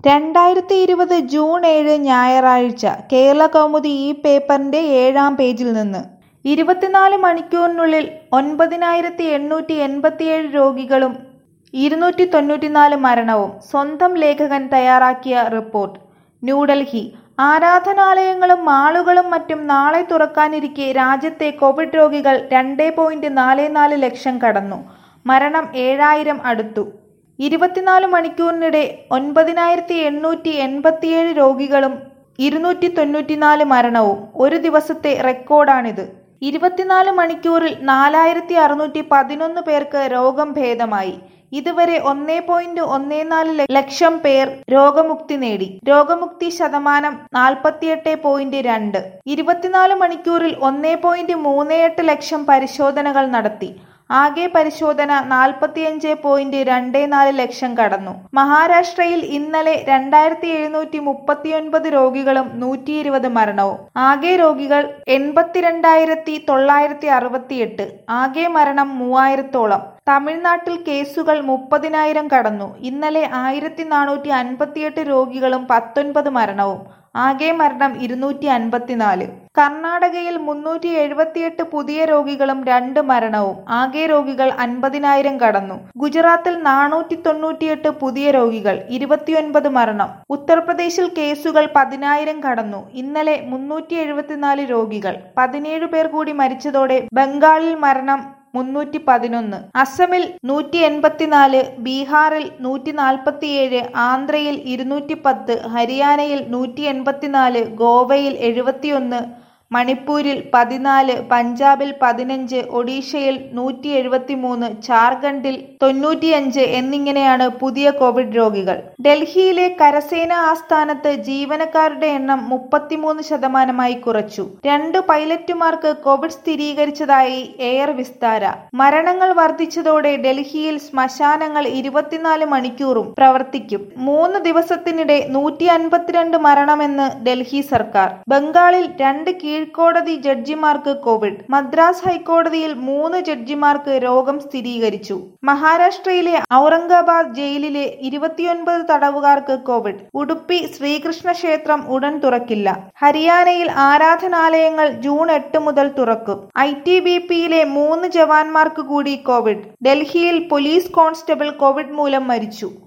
രണ്ടായിരത്തി ഇരുപത് ജൂൺ ഏഴ് ഞായറാഴ്ച കേരളകൗമുദി ഈ പേപ്പറിന്റെ ഏഴാം പേജിൽ നിന്ന് ഇരുപത്തിനാല് മണിക്കൂറിനുള്ളിൽ ഒൻപതിനായിരത്തി എണ്ണൂറ്റി എൺപത്തിയേഴ് രോഗികളും ഇരുന്നൂറ്റി തൊണ്ണൂറ്റിനാല് മരണവും സ്വന്തം ലേഖകൻ തയ്യാറാക്കിയ റിപ്പോർട്ട് ന്യൂഡൽഹി ആരാധനാലയങ്ങളും മാളുകളും മറ്റും നാളെ തുറക്കാനിരിക്കെ രാജ്യത്തെ കോവിഡ് രോഗികൾ രണ്ടേ പോയിന്റ് നാല് നാല് ലക്ഷം കടന്നു മരണം ഏഴായിരം അടുത്തു ഇരുപത്തിനാല് മണിക്കൂറിനിടെ ഒൻപതിനായിരത്തി എണ്ണൂറ്റി എൺപത്തിയേഴ് രോഗികളും ഇരുന്നൂറ്റി തൊണ്ണൂറ്റിനാല് മരണവും ഒരു ദിവസത്തെ റെക്കോർഡാണിത് ഇരുപത്തിനാല് മണിക്കൂറിൽ നാലായിരത്തി അറുന്നൂറ്റി പതിനൊന്ന് പേർക്ക് രോഗം ഭേദമായി ഇതുവരെ ഒന്നേ പോയിന്റ് ഒന്നേ നാല് ലക്ഷം പേർ രോഗമുക്തി നേടി രോഗമുക്തി ശതമാനം നാൽപ്പത്തിയെട്ട് പോയിന്റ് രണ്ട് ഇരുപത്തിനാല് മണിക്കൂറിൽ ഒന്നേ പോയിന്റ് മൂന്ന് എട്ട് ലക്ഷം പരിശോധനകൾ നടത്തി ആകെ പരിശോധന നാൽപ്പത്തിയഞ്ച് പോയിന്റ് രണ്ട് നാല് ലക്ഷം കടന്നു മഹാരാഷ്ട്രയിൽ ഇന്നലെ രണ്ടായിരത്തി എഴുന്നൂറ്റി മുപ്പത്തിയൊൻപത് രോഗികളും നൂറ്റി ഇരുപത് മരണവും ആകെ രോഗികൾ എൺപത്തിരണ്ടായിരത്തി തൊള്ളായിരത്തി അറുപത്തിയെട്ട് ആകെ മരണം മൂവായിരത്തോളം തമിഴ്നാട്ടിൽ കേസുകൾ മുപ്പതിനായിരം കടന്നു ഇന്നലെ ആയിരത്തി നാനൂറ്റി അൻപത്തിയെട്ട് രോഗികളും പത്തൊൻപത് മരണവും ആകെ മരണം ഇരുന്നൂറ്റി അൻപത്തിനാല് കർണാടകയിൽ മുന്നൂറ്റി എഴുപത്തിയെട്ട് പുതിയ രോഗികളും രണ്ട് മരണവും ആകെ രോഗികൾ അൻപതിനായിരം കടന്നു ഗുജറാത്തിൽ നാനൂറ്റി തൊണ്ണൂറ്റിയെട്ട് പുതിയ രോഗികൾ ഇരുപത്തിയൊൻപത് മരണം ഉത്തർപ്രദേശിൽ കേസുകൾ പതിനായിരം കടന്നു ഇന്നലെ മുന്നൂറ്റി എഴുപത്തിനാല് രോഗികൾ പതിനേഴ് പേർ കൂടി മരിച്ചതോടെ ബംഗാളിൽ മരണം മുന്നൂറ്റി പതിനൊന്ന് അസമിൽ നൂറ്റി എൺപത്തിനാല് ബീഹാറിൽ നൂറ്റി നാൽപ്പത്തിയേഴ് ആന്ധ്രയിൽ ഇരുന്നൂറ്റി പത്ത് ഹരിയാനയിൽ നൂറ്റി എൺപത്തിനാല് ഗോവയിൽ എഴുപത്തിയൊന്ന് മണിപ്പൂരിൽ പതിനാല് പഞ്ചാബിൽ പതിനഞ്ച് ഒഡീഷയിൽ നൂറ്റി എഴുപത്തി മൂന്ന് ജാർഖണ്ഡിൽ തൊണ്ണൂറ്റിയഞ്ച് എന്നിങ്ങനെയാണ് പുതിയ കോവിഡ് രോഗികൾ ഡൽഹിയിലെ കരസേന ആസ്ഥാനത്ത് ജീവനക്കാരുടെ എണ്ണം മുപ്പത്തിമൂന്ന് ശതമാനമായി കുറച്ചു രണ്ട് പൈലറ്റുമാർക്ക് കോവിഡ് സ്ഥിരീകരിച്ചതായി എയർ വിസ്താര മരണങ്ങൾ വർദ്ധിച്ചതോടെ ഡൽഹിയിൽ ശ്മശാനങ്ങൾ ഇരുപത്തിനാല് മണിക്കൂറും പ്രവർത്തിക്കും മൂന്ന് ദിവസത്തിനിടെ നൂറ്റി അൻപത്തിരണ്ട് മരണമെന്ന് ഡൽഹി സർക്കാർ ബംഗാളിൽ രണ്ട് കീഴ്ക്കോടതി ജഡ്ജിമാർക്ക് കോവിഡ് മദ്രാസ് ഹൈക്കോടതിയിൽ മൂന്ന് ജഡ്ജിമാർക്ക് രോഗം സ്ഥിരീകരിച്ചു മഹാരാഷ്ട്രയിലെ ഔറംഗാബാദ് ജയിലിലെ ഇരുപത്തിയൊൻപത് തടവുകാർക്ക് കോവിഡ് ഉടുപ്പി ശ്രീകൃഷ്ണ ക്ഷേത്രം ഉടൻ തുറക്കില്ല ഹരിയാനയിൽ ആരാധനാലയങ്ങൾ ജൂൺ എട്ട് മുതൽ തുറക്കും ഐ ടി ബി പിയിലെ മൂന്ന് ജവാന്മാർക്ക് കൂടി കോവിഡ് ഡൽഹിയിൽ പോലീസ് കോൺസ്റ്റബിൾ കോവിഡ് മൂലം മരിച്ചു